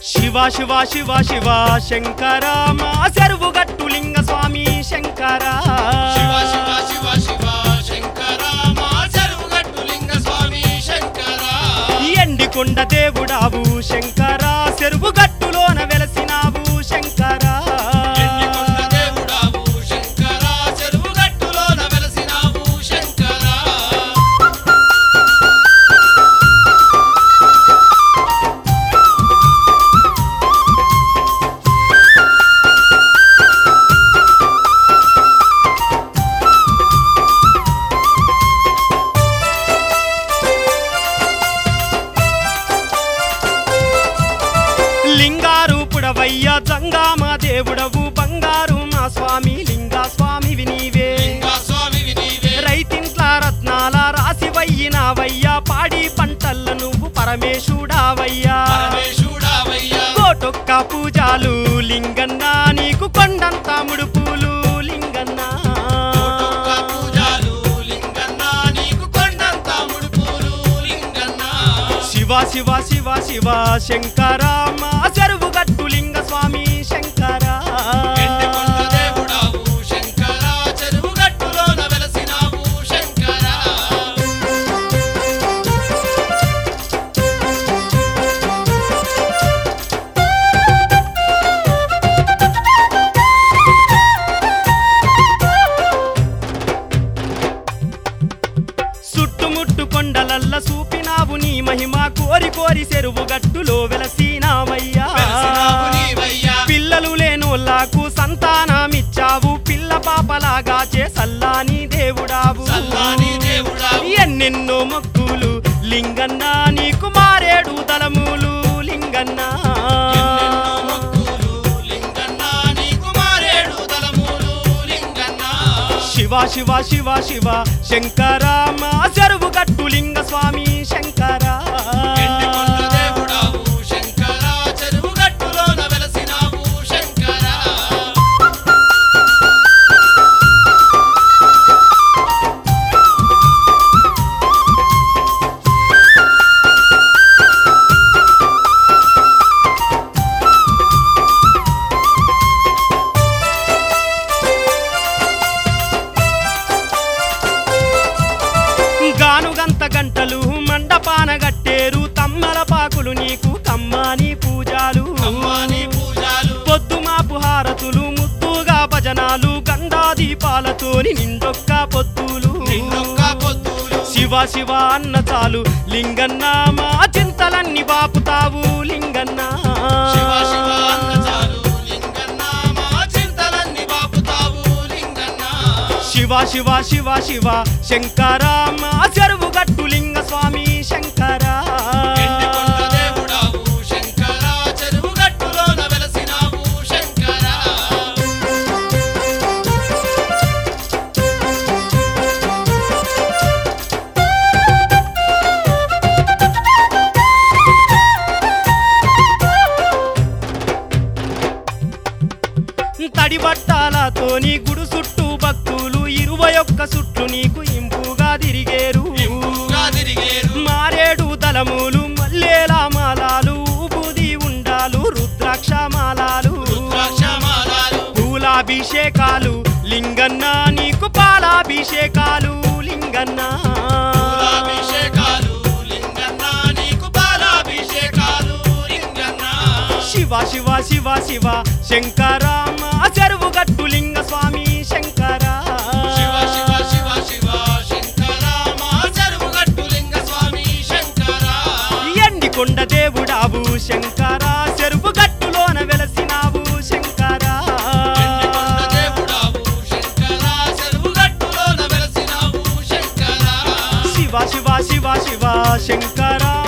శివ శివ శివ శివ శంకర మా చెరువు గట్టు లింగ స్వామి శంకర శివ శివ శివ శివ శంకర మా చెరువుగట్టు లింగ స్వామి శంకర ఎండికొండ దేవుడావు శంకర చెరువు గట్టులోన వెలసినావు శంకర ఎన్నికొండ దేవుడావు శంకర చెరువుగట్టులోన వెలసినావు శంకర లింగారు పుడవయ్య జంగామ దేవుడవు బంగారు మా స్వామి లింగా స్వామి వినీవే లింగ స్వామివి నీవే రైతింట్ల రత్నాల రాసి వయ్యినావయ్యా పాడి పంటల్ల నువ్వు పరమేశుడావయ్యా పరమేశుడావయ్యా కోటొక్క పూజాలు లింగన్న నీకు కొండంత ముడుపులు లింగన్న కోటొక్క పూజాలు లింగన్న నీకు కొండంత ముడుపులు లింగన్న శివ శివ శివ శివ శంకర మా చెరువు గట్టు లింగ స్వామి శంకర ఎండికొండ దేవుడావు శంకర చెరువుగట్టులోన వెలసినావు శంకర చుట్టుముట్టు కొండలల్ల చూపినావు నీ మహిమ కోరి కోరి చెరువు గట్టులో వెలసినావయ్యా వెలసినావు నీవయ్యా పిల్లలు లేనోళ్ళకు సంతానమిచ్చావు పిల్ల పాపలాగా చే సల్లాని దేవుడావు సల్లాని దేవుడావు ఎన్నెన్నో మొక్కులు లింగన్న నీకు మారేడు దళములు లింగన్న ఎన్నెన్నో మొక్కులు లింగన్న నీకు మారేడు దళములు లింగన్న శివ శివ శివ శివ శంకర మా చెరువు గట్టు లింగ స్వామి శంకర ఎండికొండ దేవుడావు శంకర చెరువుగట్టులోన వెలసినావు శంకర గానుగంత గంటలు మండపాన గట్టేరు తమ్మల పాకులు నీకు కమ్మాని పూజాలు అమ్మాని పూజాలు పొద్దుమాపు హారతులు ముద్దుగా భజనాలు గండా దీపాలతోని నిండొక్క పొద్దులు నిన్నొక్క పొద్దులు శివ శివ అన్న చాలు లింగన్న మా చింతలన్నీ బాపుతావు లింగన్న శివ శివ అన్న చాలు లింగన్న మా చింతలన్నీ బాపుతావు లింగన్న శివ శివ శివ శివ శంకర మా చెరువు గట్టు లింగ స్వామి శంకర ఎండికొండ దేవుడావు శంకర చెరువుగట్టులోన వెలసినావు శంకర తడి బట్టాలతోని గుడు చుట్టూ భక్తులు ఇరవై ఒక్క చుట్లు నీకు ఇంపుగా తిరిగేరు ఇంపుగా తిరిగేరు మారేడు దళములు మల్లేల మాలాలు బూది ఉండాలు రుద్రాక్ష మాలాలు రుద్రాక్షమాలాలు పూలాభిషేకాలు లింగన్న నీకు పాలాభిషేకాలు లింగన్న పూలాభిషేకాలు లింగన్న నీకు పాలాభిషేకాలు లింగన్న శివ శివ శివ శివ శంకర మా చెరువు గట్టు లింగ స్వామి శంకర శివ శివ శివ శివ శంకర మా చెరువుగట్టు లింగ స్వామి శంకర ఎండికొండ దేవుడావు శంకర చెరువు గట్టులోన వెలసినావు శంకర ఎండికొండ దేవుడావు శంకర చెరువుగట్టులోన వెలసినావు శంకర శివ శివ శివ శివ శంకర